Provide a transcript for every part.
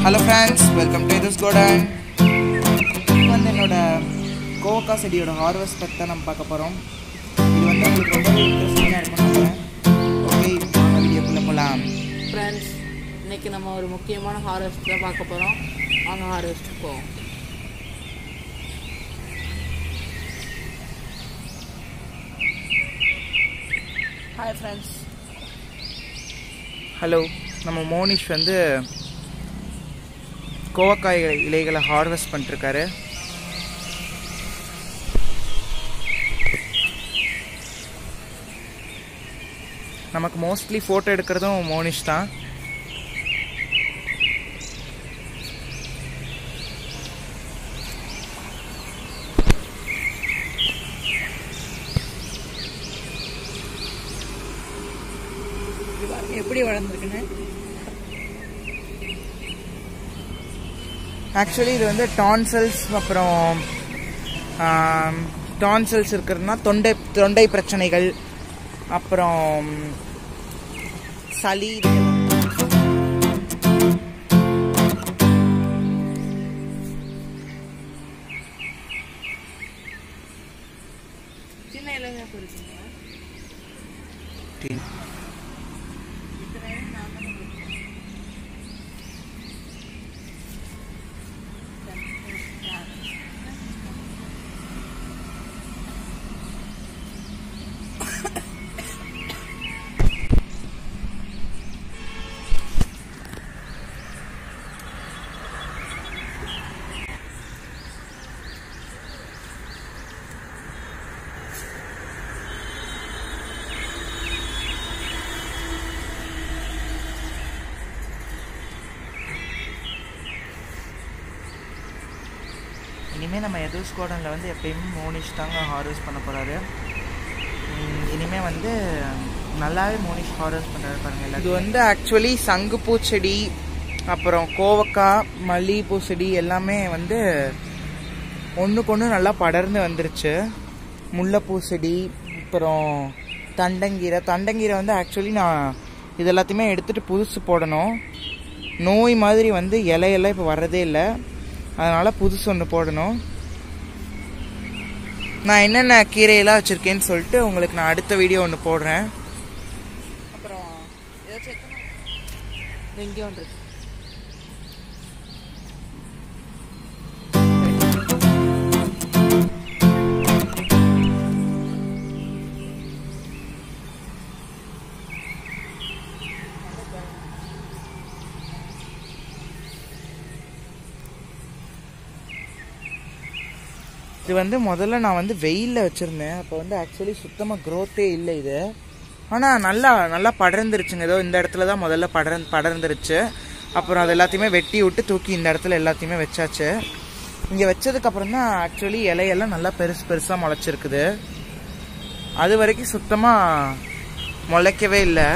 hello friends welcome to இதுஸ் கோடன் இது வந்து என்னோட கோவக்கா செடியோட ஹார்வெஸ்ட் பற்றி தான் நம்ம பார்க்க போகிறோம் இது வந்து உங்களுக்கு ரொம்ப இன்ட்ரெஸ்டிங்காக இருக்கும் நம்புறேன் ஓகே வாங்க வீடியோக்குள்ளே போகலாம் ஃப்ரெண்ட்ஸ் இன்னைக்கு நம்ம ஒரு முக்கியமான ஹார்வெஸ்ட் தான் பார்க்க போகிறோம் வாங்க ஹார்வெஸ்ட் போவோம் ஹாய் ஃப்ரெண்ட்ஸ் ஹலோ நம்ம மோனிஷ் வந்து கோவக்காய் இலைகளை ஹார்வெஸ்ட் பண்ணிருக்காரு நமக்கு மோஸ்ட்லி ஃபோட்டோ எடுக்கிறதும் மோனிஷ் தான் எப்படி வளர்ந்துருக்குன்னு ஆக்சுவலி இது வந்து டான்சல்ஸ் அப்புறம் டான்சல்ஸ் இருக்கிறதுனா தொண்டை தொண்டை பிரச்சனைகள் அப்புறம் சளி இதுக்கெல்லாம் சின்ன இலைங்க இருக்குங்க இனிமேல் நம்ம எதுஸ் கோடனில் வந்து எப்பயுமே மோனிஷ் தாங்க ஹார்வெஸ்ட் பண்ண போகிறாரு இனிமேல் வந்து நல்லாவே மோனிஷ் ஹார்வெஸ்ட் பண்ணுறாரு பாருங்க இது வந்து ஆக்சுவலி சங்குப்பூ செடி அப்புறம் கோவக்காய் மல்லிகைப்பூ செடி எல்லாமே வந்து ஒன்றுக்கு ஒன்று நல்லா படர்ந்து வந்துருச்சு முல்லைப்பூ செடி அப்புறம் தண்டங்கீரை தண்டங்கீரை வந்து ஆக்சுவலி நான் இது எல்லாத்தையுமே எடுத்துகிட்டு புதுசு போடணும் நோய் மாதிரி வந்து இலையெல்லாம் இப்போ வர்றதே இல்லை அதனால் புதுசு ஒன்று போடணும் நான் என்னென்ன கீரையெல்லாம் வச்சுருக்கேன்னு சொல்லிட்டு உங்களுக்கு நான் அடுத்த வீடியோ ஒன்று போடுறேன் அப்புறம் ஏதாச்சும் எத்தனை இங்கே ஒன்று இருக்கு இது வந்து முதல்ல நான் வந்து வெயிலில் வச்சுருந்தேன் அப்போ வந்து ஆக்சுவலி சுத்தமாக க்ரோத்தே இல்லை இது ஆனால் நல்லா நல்லா படர்ந்துருச்சுங்க ஏதோ இந்த இடத்துல தான் முதல்ல படர் படர்ந்துருச்சு அப்புறம் அது எல்லாத்தையுமே வெட்டி விட்டு தூக்கி இந்த இடத்துல எல்லாத்தையுமே வச்சாச்சு இங்கே வச்சதுக்கப்புறம் தான் ஆக்சுவலி இலையெல்லாம் நல்லா பெருசு பெருசாக முளைச்சிருக்குது அது வரைக்கும் சுத்தமாக முளைக்கவே இல்லை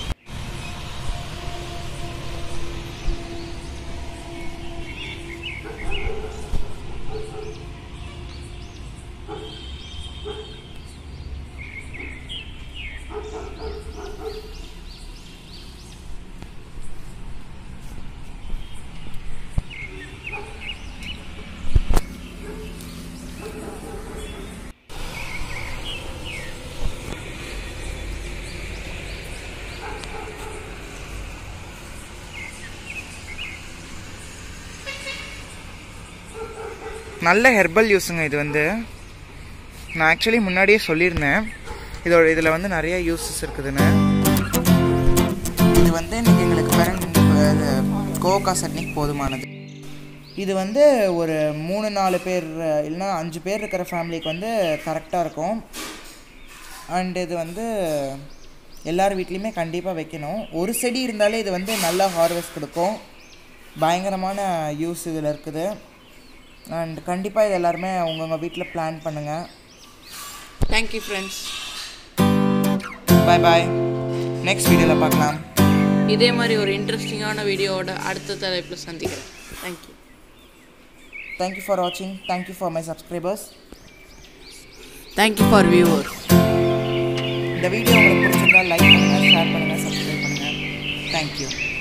நல்ல ஹெர்பல் யூஸுங்க இது வந்து நான் ஆக்சுவலி முன்னாடியே சொல்லியிருந்தேன் இதோட இதில் வந்து நிறைய யூஸஸ் இருக்குதுன்னு இது வந்து இன்னைக்கு எங்களுக்கு பாருங்க கோவக்கா சட்னிக்கு போதுமானது இது வந்து ஒரு மூணு நாலு பேர் இல்லைன்னா அஞ்சு பேர் இருக்கிற ஃபேமிலிக்கு வந்து கரெக்டாக இருக்கும் அண்ட் இது வந்து எல்லார் வீட்லேயுமே கண்டிப்பாக வைக்கணும் ஒரு செடி இருந்தாலே இது வந்து நல்லா ஹார்வெஸ்ட் கொடுக்கும் பயங்கரமான யூஸ் இதில் இருக்குது அண்ட் கண்டிப்பாக இது எல்லாருமே அவங்கவுங்க வீட்டில் பிளான் பண்ணுங்கள் thank you friends bye bye next வீடியோவில் பார்க்கலாம் இதே மாதிரி ஒரு இன்ட்ரெஸ்டிங்கான வீடியோவோட அடுத்த தலைப்பில் சந்திக்கிறேன் தேங்க்யூ தேங்க்யூ ஃபார் வாட்சிங் thank you for my subscribers thank you for viewers இந்த வீடியோ உங்களுக்கு பிடிச்சிருந்தா லைக் பண்ணுங்கள் ஷேர் பண்ணுங்கள் சப்ஸ்கிரைப் பண்ணுங்கள் தேங்க்யூ